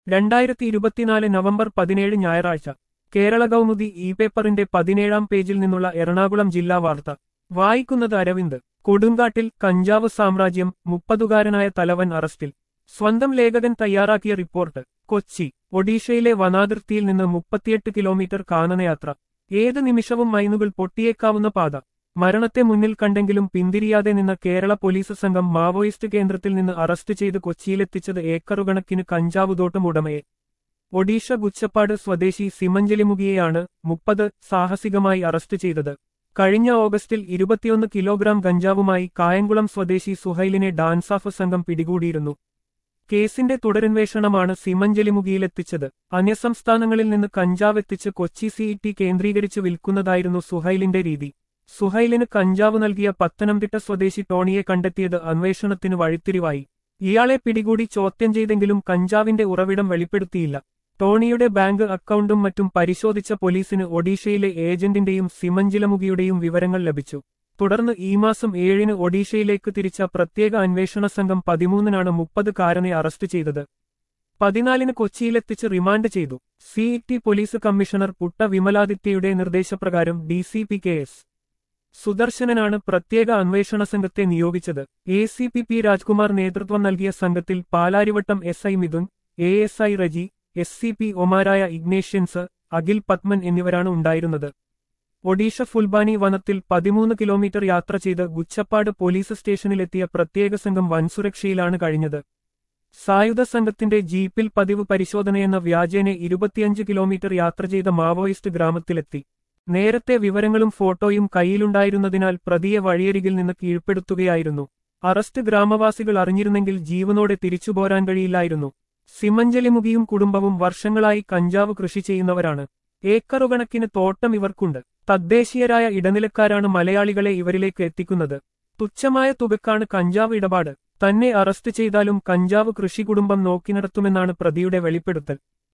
രണ്ടായിരത്തി ഇരുപത്തിനാല് നവംബർ പതിനേഴ് ഞായറാഴ്ച കേരള കൗമുദി ഇ പേപ്പറിന്റെ പതിനേഴാം പേജിൽ നിന്നുള്ള എറണാകുളം ജില്ലാ വാർത്ത വായിക്കുന്നത് അരവിന്ദ് കൊടുങ്കാട്ടിൽ കഞ്ചാവ് സാമ്രാജ്യം മുപ്പതുകാരനായ തലവൻ അറസ്റ്റിൽ സ്വന്തം ലേഖകൻ തയ്യാറാക്കിയ റിപ്പോർട്ട് കൊച്ചി ഒഡീഷയിലെ വനാതിർത്തിയിൽ നിന്ന് മുപ്പത്തിയെട്ട് കിലോമീറ്റർ കാനനയാത്ര ഏത് നിമിഷവും മൈനുകൾ പൊട്ടിയേക്കാവുന്ന പാത മരണത്തെ മുന്നിൽ കണ്ടെങ്കിലും പിന്തിരിയാതെ നിന്ന കേരള പോലീസ് സംഘം മാവോയിസ്റ്റ് കേന്ദ്രത്തിൽ നിന്ന് അറസ്റ്റ് ചെയ്ത് കൊച്ചിയിലെത്തിച്ചത് ഏക്കറുകണക്കിന് കഞ്ചാവ് തോട്ടം ഉടമയെ ഒഡീഷ ഗുച്ചപ്പാട് സ്വദേശി സിമഞ്ചലിമുഖിയെയാണ് മുപ്പത് സാഹസികമായി അറസ്റ്റ് ചെയ്തത് കഴിഞ്ഞ ഓഗസ്റ്റിൽ ഇരുപത്തിയൊന്ന് കിലോഗ്രാം ഗഞ്ചാവുമായി കായംകുളം സ്വദേശി സുഹൈലിനെ ഡാൻസാഫ് സംഘം പിടികൂടിയിരുന്നു കേസിന്റെ തുടരന്വേഷണമാണ് സിമഞ്ചലിമുഖിയിലെത്തിച്ചത് അന്യസംസ്ഥാനങ്ങളിൽ നിന്ന് കഞ്ചാവ് എത്തിച്ച് കൊച്ചി സിഇടി കേന്ദ്രീകരിച്ച് വിൽക്കുന്നതായിരുന്നു സുഹൈലിന്റെ രീതി സുഹൈലിന് കഞ്ചാവ് നൽകിയ പത്തനംതിട്ട സ്വദേശി ടോണിയെ കണ്ടെത്തിയത് അന്വേഷണത്തിന് വഴിത്തിരിവായി ഇയാളെ പിടികൂടി ചോദ്യം ചെയ്തെങ്കിലും കഞ്ചാവിന്റെ ഉറവിടം വെളിപ്പെടുത്തിയില്ല ടോണിയുടെ ബാങ്ക് അക്കൗണ്ടും മറ്റും പരിശോധിച്ച പോലീസിന് ഒഡീഷയിലെ ഏജന്റിന്റെയും സിമഞ്ചിലമുഖിയുടെയും വിവരങ്ങൾ ലഭിച്ചു തുടർന്ന് ഈ മാസം ഏഴിന് ഒഡീഷയിലേക്ക് തിരിച്ച പ്രത്യേക അന്വേഷണ സംഘം പതിമൂന്നിനാണ് മുപ്പത് കാരനെ അറസ്റ്റ് ചെയ്തത് പതിനാലിന് കൊച്ചിയിലെത്തിച്ച് റിമാൻഡ് ചെയ്തു സിഇടി പോലീസ് കമ്മീഷണർ പുട്ട വിമലാദിത്യയുടെ നിർദ്ദേശപ്രകാരം ഡിസിപി കെ എസ് സുദർശനനാണ് പ്രത്യേക അന്വേഷണ സംഘത്തെ നിയോഗിച്ചത് A C P P Rajkumar നേതൃത്വം നൽകിയ സംഘത്തിൽ Palarivattom S I Mithun A S I Reji S C P ഒമാരായ ഇഗ്നേഷ്യൻസ് അഖിൽ പത്മൻ എന്നിവരാണ് ഉണ്ടായിരുന്നത് ഒഡീഷ ഫുൽബാനി വനത്തിൽ പതിമൂന്ന് കിലോമീറ്റർ യാത്ര ചെയ്ത് ഗുച്ചപ്പാട് പോലീസ് സ്റ്റേഷനിലെത്തിയ പ്രത്യേക സംഘം വൻസുരക്ഷയിലാണ് കഴിഞ്ഞത് സായുധ സംഘത്തിന്റെ ജീപ്പിൽ പതിവ് പരിശോധനയെന്ന വ്യാജേനെ ഇരുപത്തിയഞ്ച് കിലോമീറ്റർ യാത്ര ചെയ്ത മാവോയിസ്റ്റ് ഗ്രാമത്തിലെത്തി നേരത്തെ വിവരങ്ങളും ഫോട്ടോയും കയ്യിലുണ്ടായിരുന്നതിനാൽ പ്രതിയെ വഴിയരികിൽ നിന്ന് കീഴ്പ്പെടുത്തുകയായിരുന്നു അറസ്റ്റ് ഗ്രാമവാസികൾ അറിഞ്ഞിരുന്നെങ്കിൽ ജീവനോടെ തിരിച്ചുപോരാൻ കഴിയില്ലായിരുന്നു സിമഞ്ചലിമുഖിയും കുടുംബവും വർഷങ്ങളായി കഞ്ചാവ് കൃഷി ചെയ്യുന്നവരാണ് ഏക്കറുകണക്കിന് തോട്ടം ഇവർക്കുണ്ട് തദ്ദേശീയരായ ഇടനിലക്കാരാണ് മലയാളികളെ ഇവരിലേക്ക് എത്തിക്കുന്നത് തുച്ഛമായ തുകക്കാണ് കഞ്ചാവ് ഇടപാട് തന്നെ അറസ്റ്റ് ചെയ്താലും കഞ്ചാവ് കൃഷി കുടുംബം നോക്കി നടത്തുമെന്നാണ് പ്രതിയുടെ വെളിപ്പെടുത്തൽ